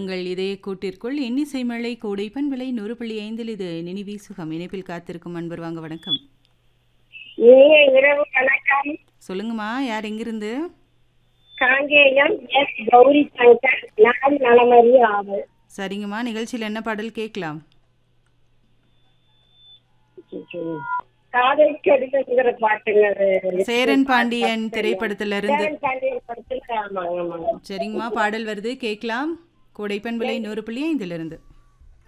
உங்கள் இதய கூட்டிற்குள் இன்னிசை மழை கோடைப்பன் விலை நூறு புள்ளி ஐந்தில் இது நினைவி சுகம் இணைப்பில் காத்திருக்கும் அன்பர் வாங்க வணக்கம் இனிய இரவு வணக்கம் சொல்லுங்கம்மா யார் எங்கிருந்து காங்கேயம் எஸ் கௌரி சங்கர் நான் நலமறி ஆவல் சரிங்கம்மா நிகழ்ச்சியில் என்ன பாடல் கேட்கலாம் காதல் கடிதங்கிற பாட்டுங்க அது. சேரன் பாண்டியன் திரைப்படத்துல இருந்து சேரன் பாண்டியன் படத்துல ஆமாங்க ஆமாங்க சரிங்கம்மா பாடல் வருது கேட்கலாம் கோடைப்பன் விலை நூறு புள்ளி ஐந்திலிருந்து